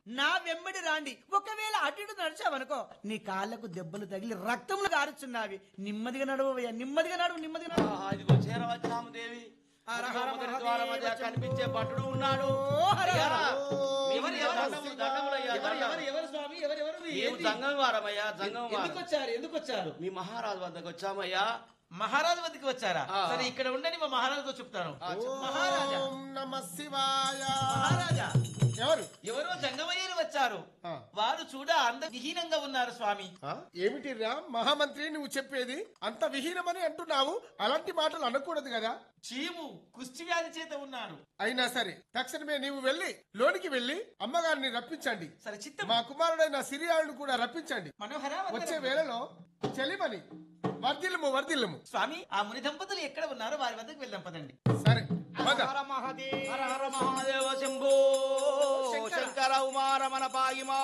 నా వెంబడి రాండి ఒకవేళ అటు ఇటు నడిచావనుకో నీ కాళ్ళకు దెబ్బలు తగిలి రక్తములు కారుచున్నావి నెమ్మదిగా నడవయ్యా నెమ్మదిగా నడువు నెమ్మదిగా నడువు ఆ, ఇదిగో చేరవచ్చాము దేవి హర హర మొదటి ద్వారం మధ్య మహాదేవ కనిపించే భటుడు ఉన్నాడు ఓ హర హర. అయ్యా, ఎవరు మీకు ఎవరు దండము, దండములయ్యా, ఎవరు దండం. ఎవరు ఎవరు స్వామి ఎవరు ఎవరు మేము ఏంది? జంగం వారమయ్యా జంగం ఎందుకు వారం వచ్చారు ఎందుకు వచ్చారు మీ మహారాజు వద్దకు వచ్చామయ్యా మహారాజు వద్దకు వచ్చారా ఆ. సరే ఇక్కడ ఉండండి మా మహారాజుతో చెప్తాను ఆ, చెప్పు. మహారాజా ఓం నమ శివాయ మహారాజా ఎవరు ఎవరో జంగమయ్యలు వచ్చారు ఆ. వారు చూడ అంద విహీనంగా ఉన్నారు స్వామి ఆ? ఏమిటిరా మహామంత్రి నువ్వు చెప్పేది అంత విహీనమని అంటున్నావు అలాంటి మాటలు అనకూడదు కదా చీము కుష్టి వ్యాధి చేత ఉన్నారు అయినా సరే తక్షణమే నీవు వెళ్ళి లోనికి వెళ్ళి అమ్మగారిని రప్పించండి సరే చిత్తం మా కుమారుడైన సిరియాలను కూడా రప్పించండి మనోహర వచ్చే వందనం. వేళలో చెలిమని వర్ధిల్లము వర్ధిల్లము స్వామి ఆ ముని దంపతులు ఎక్కడ ఉన్నారో వారి వద్దకు వెళ్దాం పదండి సరే పద. హర మహాదేవ హర హర మహాదేవ శంభో శంకర ఉమారమణ పాగిమా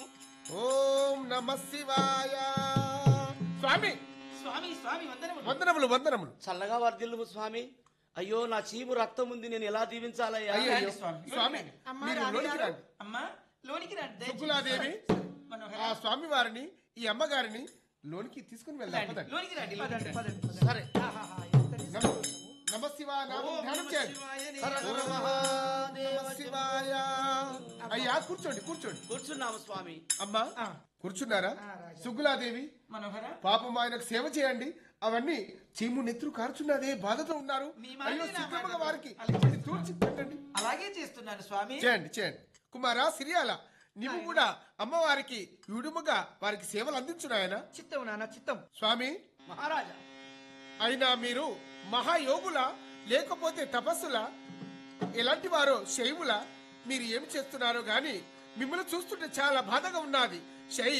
ఓం నమ శివాయ స్వామి స్వామి స్వామి వందనములు వందనములు వందనములు చల్లగా వర్ధిల్లు స్వామి అయ్యో నా చీము రక్తం ఉంది నేను ఎలా దీవించాలయ్యా అయ్యో రండి స్వామి. స్వామి అమ్మా, మీరు రాణి లోనికి గారు. రండి అమ్మా లోనికి రండి దయచేసి. సుకులాదేవి మనోహర ఆ స్వామి వారిని ఈ అమ్మగారిని లోనికి తీసుకుని వెళ్దాం రండి. పదండి. లోనికి రండి లోనికి పదండి, రండి. పదండి, పదండి. సరే ఆహాహా, ఎంత నిజం. నమ నమ శివాయ నామం ధ్యానం చేయండి హర హర మహాదేవ నమ శివాయ అయ్యా కూర్చోండి కూర్చోండి కూర్చున్నాము స్వామి అమ్మా ఆ. కూర్చున్నారా ఆ, రాజా. సుగులాదేవి మనోహర పాపం ఆయనకు సేవ చేయండి అవన్నీ చీము నెత్తురు కారుచున్నదే బాధతో ఉన్నారు మీ మాట అయ్యో నా సిద్ధముగా మాట. వారికి అలాగే ఇది తూర్చి పెట్టండి అలాగే చేస్తున్నాను స్వామి చేయండి చేయండి కుమారా సిరియాల నీవు కూడా అమ్మవారికి విడుముగా వారికి సేవలు అందించున్నాయన చిత్తం నాన్న చిత్తం స్వామి మహారాజా అయినా మీరు మహాయోగుల లేకపోతే తపస్సుల ఎలాంటి వారో శైవుల మీరు ఏమి చేస్తున్నారో గాని మిమ్మల్ని చూస్తుంటే చాలా బాధగా ఉన్నది శై